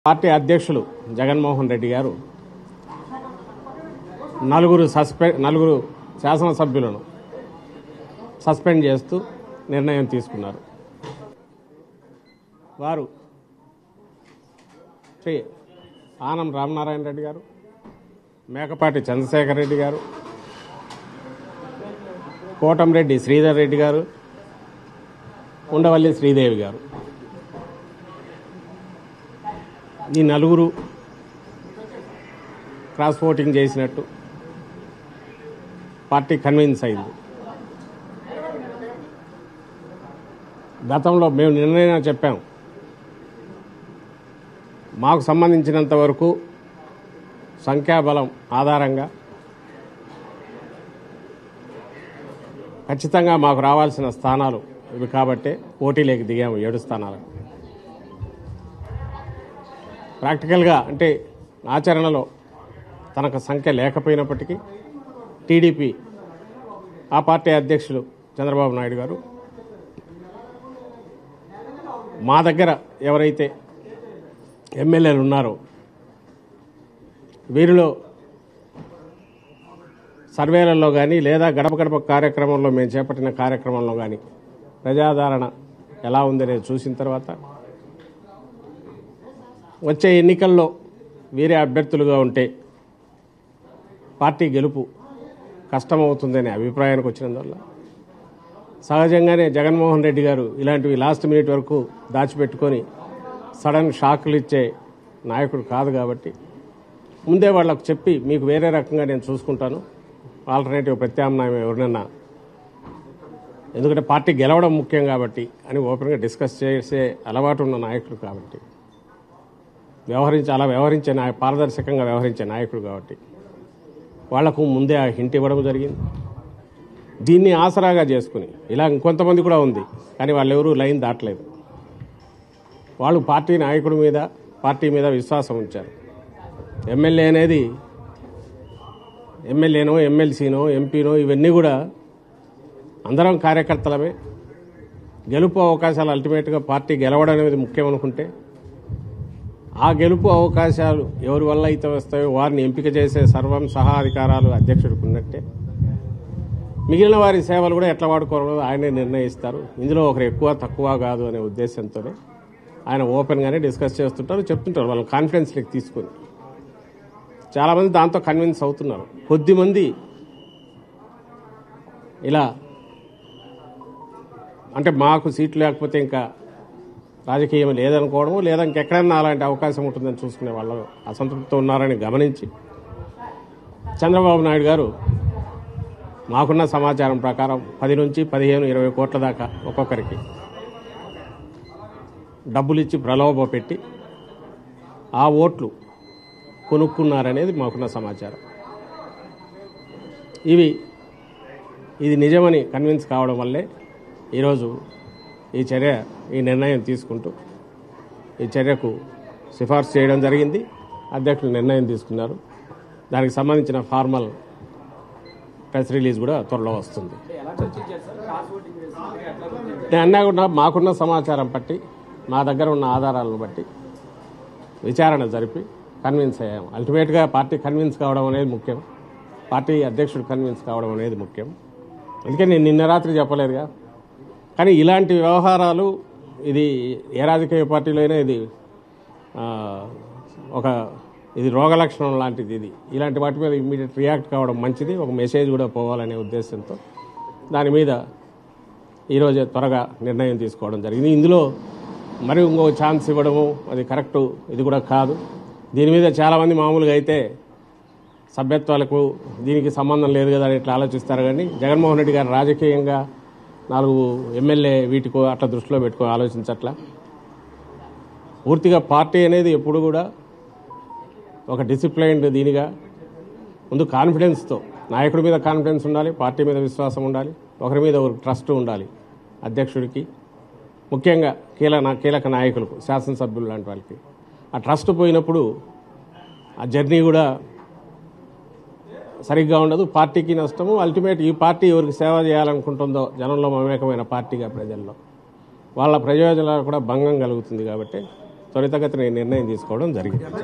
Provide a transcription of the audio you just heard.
party అధ్యక్షులు జగన్మోహన్ రెడ్డి గారు నలుగురు సస్పెండ్ నలుగురు శాసనసభ్యులను సస్పెండ్ చేస్తూ నిర్ణయం తీసుకున్నారు వారు శ్రీ ఆనం రామనారాయణ రెడ్డి గారు మేకపాటి చంద్రశేఖర్ రెడ్డి గారు కోటంరెడ్డి శ్రీధర్ రెడ్డి గారు ఉండవల్లి శ్రీదేవి గారు ఈ నలుగురు క్రాస్ ఓటింగ్ చేసినట్టు పార్టీ కన్విన్స్ అయింది గతంలో మేము నిర్ణయం చెప్పాం మాకు సంబంధించినంత వరకు సంఖ్యాబలం ఆధారంగా ఖచ్చితంగా మాకు రావాల్సిన స్థానాలు ఇవి కాబట్టే పోటీలోకి దిగాము ఏడు స్థానాలు ప్రాక్టికల్గా అంటే ఆచరణలో తనకు సంఖ్య లేకపోయినప్పటికీ టీడీపీ ఆ పార్టీ అధ్యక్షులు చంద్రబాబు నాయుడు గారు మా దగ్గర ఎవరైతే ఎమ్మెల్యేలు ఉన్నారో వీరిలో సర్వేలలో కానీ లేదా గడప గడప కార్యక్రమంలో మేము చేపట్టిన కార్యక్రమంలో కానీ ప్రజాదరణ ఎలా ఉందనేది చూసిన తర్వాత వచ్చే ఎన్నికల్లో వీరే అభ్యర్థులుగా ఉంటే పార్టీ గెలుపు కష్టమవుతుందనే అభిప్రాయానికి వచ్చినందువల్ల సహజంగానే జగన్మోహన్ రెడ్డి గారు ఇలాంటివి లాస్ట్ మినిట్ వరకు దాచిపెట్టుకొని సడన్ షాకులు ఇచ్చే నాయకుడు కాదు కాబట్టి ముందే వాళ్ళకు చెప్పి మీకు వేరే రకంగా నేను చూసుకుంటాను ఆల్టర్నేటివ్ ప్రత్యామ్నాయం ఎవరినన్నా ఎందుకంటే పార్టీ గెలవడం ముఖ్యం కాబట్టి అని ఓపెన్గా డిస్కస్ చేసే అలవాటు ఉన్న నాయకుడు కాబట్టి వ్యవహరించి అలా వ్యవహరించే నాయ పారదర్శకంగా వ్యవహరించే నాయకుడు కాబట్టి వాళ్లకు ముందే ఆ హింట్ ఇవ్వడం జరిగింది దీన్ని ఆసరాగా చేసుకుని ఇలా ఇంకొంతమంది కూడా ఉంది కానీ వాళ్ళు ఎవరూ లైన్ దాటలేదు వాళ్ళు పార్టీ నాయకుడి మీద పార్టీ మీద విశ్వాసం ఉంచారు ఎమ్మెల్యే అనేది ఎమ్మెల్యేనో ఎమ్మెల్సీనో ఎంపీనో ఇవన్నీ కూడా అందరం కార్యకర్తలమే గెలుపు అవకాశాలు అల్టిమేట్గా పార్టీ గెలవడం అనేది ముఖ్యం అనుకుంటే ఆ గెలుపు అవకాశాలు ఎవరి వల్ల అయితే వస్తాయో వారిని ఎంపిక చేసే సర్వం సహా అధికారాలు అధ్యక్షుడికి ఉన్నట్టే మిగిలిన వారి సేవలు కూడా ఎట్లా వాడుకోవాలో ఆయనే నిర్ణయిస్తారు ఇందులో ఒకరు ఎక్కువ తక్కువ కాదు అనే ఉద్దేశంతోనే ఆయన ఓపెన్గానే డిస్కస్ చేస్తుంటారు చెప్తుంటారు వాళ్ళ కాన్ఫిడెన్స్లోకి తీసుకొని చాలామంది దాంతో కన్విన్స్ అవుతున్నారు కొద్దిమంది ఇలా అంటే మాకు సీట్లు లేకపోతే ఇంకా రాజకీయం లేదనుకోవడము లేదా ఇంకెక్కడన్నా అలాంటి అవకాశం ఉంటుందని చూసుకునే వాళ్ళు అసంతృప్తితో ఉన్నారని గమనించి చంద్రబాబు నాయుడు గారు మాకున్న సమాచారం ప్రకారం పది నుంచి పదిహేను ఇరవై కోట్ల దాకా ఒక్కొక్కరికి డబ్బులు ఇచ్చి ప్రలోభ పెట్టి ఆ ఓట్లు కొనుక్కున్నారనేది మాకున్న సమాచారం ఇవి ఇది నిజమని కన్విన్స్ కావడం వల్లే ఈరోజు ఈ చర్య ఈ నిర్ణయం తీసుకుంటూ ఈ చర్యకు సిఫార్సు చేయడం జరిగింది అధ్యక్షులు నిర్ణయం తీసుకున్నారు దానికి సంబంధించిన ఫార్మల్ ప్రెస్ రిలీజ్ కూడా త్వరలో వస్తుంది నేను అన్నా కూడా మాకున్న సమాచారం బట్టి మా దగ్గర ఉన్న ఆధారాలను బట్టి విచారణ జరిపి కన్విన్స్ అయ్యాము అల్టిమేట్గా పార్టీ కన్విన్స్ కావడం అనేది ముఖ్యం పార్టీ అధ్యక్షుడు కన్విన్స్ కావడం అనేది ముఖ్యం అందుకే నేను నిన్న రాత్రి చెప్పలేదుగా కానీ ఇలాంటి వ్యవహారాలు ఇది ఏ రాజకీయ పార్టీలో అయినా ఇది ఆ, ఒక ఇది రోగ లక్షణం లాంటిది ఇది ఇలాంటి వాటి మీద ఇమ్మీడియట్ రియాక్ట్ కావడం మంచిది ఒక మెసేజ్ కూడా పోవాలనే ఉద్దేశంతో దాని మీద ఈరోజే త్వరగా నిర్ణయం తీసుకోవడం జరిగింది ఇందులో మరి ఇంకో ఛాన్స్ ఇవ్వడము అది కరెక్ట్ ఇది కూడా కాదు దీని మీద చాలామంది మామూలుగా అయితే సభ్యత్వాలకు దీనికి సంబంధం లేదు కదా అని ఇట్లా ఆలోచిస్తారు కానీ జగన్మోహన్ రెడ్డి గారు రాజకీయంగా నాలుగు ఎమ్మెల్యే వీటికో అట్లా దృష్టిలో పెట్టుకో ఆలోచించట్లా పూర్తిగా పార్టీ అనేది ఎప్పుడు కూడా ఒక డిసిప్లైన్డ్ దీనిగా ముందు కాన్ఫిడెన్స్తో నాయకుడి మీద కాన్ఫిడెన్స్ ఉండాలి పార్టీ మీద విశ్వాసం ఉండాలి ఒకరి మీద ఒక ట్రస్ట్ ఉండాలి అధ్యక్షుడికి ముఖ్యంగా కీలక కీలక నాయకులకు శాసనసభ్యులు లాంటి వాళ్ళకి ఆ ట్రస్ట్ పోయినప్పుడు ఆ జర్నీ కూడా సరిగ్గా ఉండదు పార్టీకి నష్టము అల్టిమేట్ ఈ పార్టీ ఎవరికి సేవ చేయాలనుకుంటుందో జనంలో మమేకమైన పార్టీగా ప్రజల్లో వాళ్ళ ప్రయోజనాలకు కూడా భంగం కలుగుతుంది కాబట్టి త్వరితగతిన ఈ నిర్ణయం తీసుకోవడం జరిగింది